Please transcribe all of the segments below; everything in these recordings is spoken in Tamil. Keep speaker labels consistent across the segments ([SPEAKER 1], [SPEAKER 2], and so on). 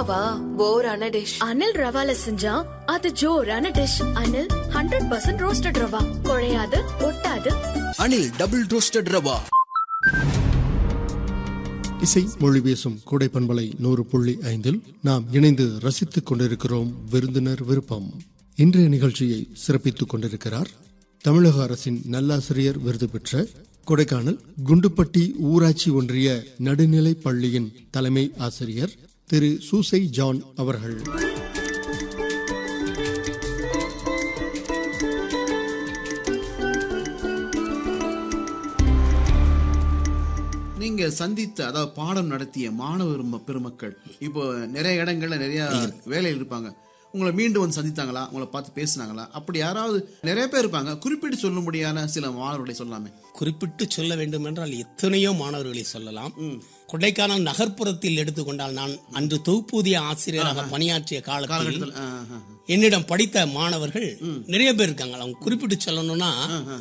[SPEAKER 1] ரவாவா போரான டிஷ்
[SPEAKER 2] அனில் ரவால செஞ்சா அது ஜோரான dish Anil hundred percent roasted rava குழையாது ஒட்டாது
[SPEAKER 3] அனில் டபுள் ரோஸ்டட் ரவா
[SPEAKER 4] இசை மொழி பேசும் கூடை பண்பலை நூறு புள்ளி ஐந்தில் நாம் இணைந்து ரசித்துக் கொண்டிருக்கிறோம் விருந்தினர் விருப்பம் இன்றைய நிகழ்ச்சியை சிறப்பித்துக் கொண்டிருக்கிறார் தமிழக அரசின் நல்லாசிரியர் விருது பெற்ற கொடைக்கானல் குண்டுப்பட்டி ஊராட்சி ஒன்றிய நடுநிலைப் பள்ளியின் தலைமை ஆசிரியர் திரு சூசை ஜான் அவர்கள்
[SPEAKER 5] நீங்க சந்தித்த அதாவது பாடம் நடத்திய மாணவர் ம- பெருமக்கள் இப்போ நிறைய இடங்கள்ல நிறைய வேலையில் இருப்பாங்க உங்களை மீண்டும் வந்து சந்தித்தாங்களா உங்களை பார்த்து பேசுனாங்களா அப்படி யாராவது நிறைய பேர் இருப்பாங்க குறிப்பிட்டு சொல்லும்படியான சில மாணவர்களை சொல்லாமே
[SPEAKER 6] குறிப்பிட்டு சொல்ல வேண்டும் என்றால் எத்தனையோ மாணவர்களை சொல்லலாம் கொடைக்கானல் நகர்ப்புறத்தில் எடுத்துக்கொண்டால் நான் அன்று தொகுப்பூதிய ஆசிரியராக பணியாற்றிய காலத்தில்
[SPEAKER 5] காலகட்டத்தில் ஆ, ஆ, ஆ.
[SPEAKER 6] என்னிடம் படித்த மாணவர்கள் நிறைய பேர் இருக்காங்க அவங்க குறிப்பிட்டு சொல்லணும்னா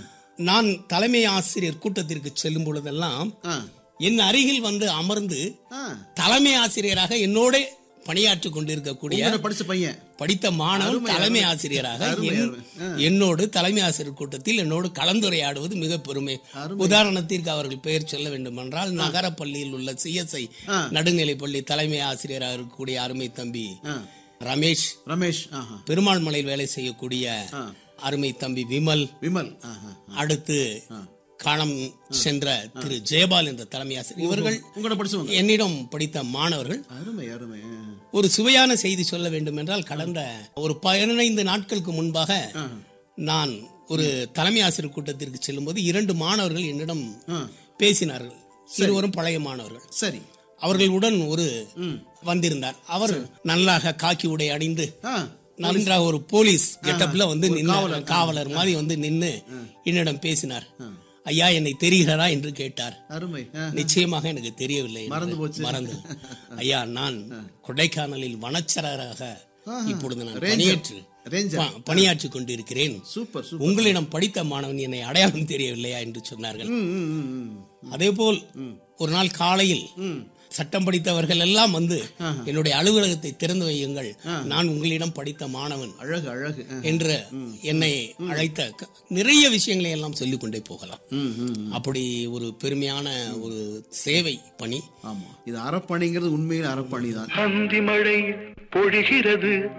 [SPEAKER 6] நான் தலைமை ஆசிரியர் கூட்டத்திற்கு செல்லும் பொழுதெல்லாம்
[SPEAKER 5] ஆ.
[SPEAKER 6] என் அருகில் வந்து அமர்ந்து
[SPEAKER 5] ஆ.
[SPEAKER 6] தலைமை ஆசிரியராக என்னோட பணியாற்றி கொண்டிருக்கக்கூடிய
[SPEAKER 5] உங்களோட படிச்ச பையன்
[SPEAKER 6] படித்த மாணவன்
[SPEAKER 5] அருமை,
[SPEAKER 6] தலைமை
[SPEAKER 5] அருமை.
[SPEAKER 6] ஆசிரியராக
[SPEAKER 5] அருமை,
[SPEAKER 6] என்-
[SPEAKER 5] அருமை.
[SPEAKER 6] என்னோடு தலைமை ஆசிரியர் கூட்டத்தில் என்னோடு கலந்துரையாடுவது மிக பெருமை உதாரணத்திற்கு அவர்கள் பெயர் சொல்ல வேண்டும் என்றால் நகர பள்ளியில் உள்ள சிஎஸ்ஐ நடுநிலைப் பள்ளி தலைமை ஆசிரியராக இருக்கக்கூடிய அருமை தம்பி ரமேஷ்
[SPEAKER 5] ரமேஷ் ஆஹா.
[SPEAKER 6] பெருமாள் மலையில் வேலை செய்யக்கூடிய அருமை தம்பி விமல்
[SPEAKER 5] விமல் ஆஹா.
[SPEAKER 6] அடுத்து காணம் சென்ற திரு ஜெயபால் என்ற தலைமை ஆசிரியர் இவர்கள்
[SPEAKER 5] உங்களோட படிச்சவங்க
[SPEAKER 6] என்னிடம் படித்த மாணவர்கள்
[SPEAKER 5] அருமை அருமை ஆ.
[SPEAKER 6] ஒரு சுவையான செய்தி சொல்ல வேண்டும் என்றால் கடந்த ஒரு பதினைந்து நாட்களுக்கு முன்பாக நான் ஒரு தலைமை ஆசிரியர் கூட்டத்திற்கு செல்லும்போது இரண்டு மாணவர்கள் என்னிடம் பேசினார்கள் இருவரும் பழைய மாணவர்கள்
[SPEAKER 5] சரி
[SPEAKER 6] அவர்களுடன் ஒரு வந்திருந்தார் அவர் நல்லாக காக்கி உடை அணிந்து
[SPEAKER 5] ஆ.
[SPEAKER 6] நன்றாக ஒரு போலீஸ் கெட்டப்ல வந்து நின்று காவலர் மாதிரி வந்து நின்று என்னிடம் பேசினார் ஐயா என்னை தெரிகிறதா என்று கேட்டார்
[SPEAKER 5] அருமை ஆ.
[SPEAKER 6] நிச்சயமாக எனக்கு தெரியவில்லை என்று
[SPEAKER 5] மறந்து போச்சு.
[SPEAKER 6] மறந்து ஐயா நான் கொடைக்கானலில் வனச்சரராக இப்பொழுது நான்
[SPEAKER 5] ரேஞ்சர்.
[SPEAKER 6] பணியாற்று
[SPEAKER 5] ரேஞ்சர்.
[SPEAKER 6] ப- பணியாற்றிக் கொண்டிருக்கிறேன்
[SPEAKER 5] சூப்பர் சூப்பர்
[SPEAKER 6] உங்களிடம் படித்த மாணவன் என்னை அடையாளம் தெரியவில்லையா என்று சொன்னார்கள்
[SPEAKER 5] ம், ம், ம், ம்.
[SPEAKER 6] அதேபோல் ஒரு நாள் காலையில் சட்டம் படித்தவர்கள் எல்லாம் வந்து என்னுடைய அலுவலகத்தை திறந்து வையுங்கள் நான் உங்களிடம் படித்த மாணவன்
[SPEAKER 5] அழகு அழகு ஆ.
[SPEAKER 6] என்று என்னை அழைத்த க- நிறைய விஷயங்களை எல்லாம் சொல்லிக் கொண்டே போகலாம்
[SPEAKER 5] ம், ம், ம்.
[SPEAKER 6] அப்படி ஒரு பெருமையான ஒரு சேவை பணி
[SPEAKER 5] ஆமா இது அறப்பணிங்கிறது உண்மையில் அறப்பணி தான்
[SPEAKER 7] அந்தி மழை பொழிகிறது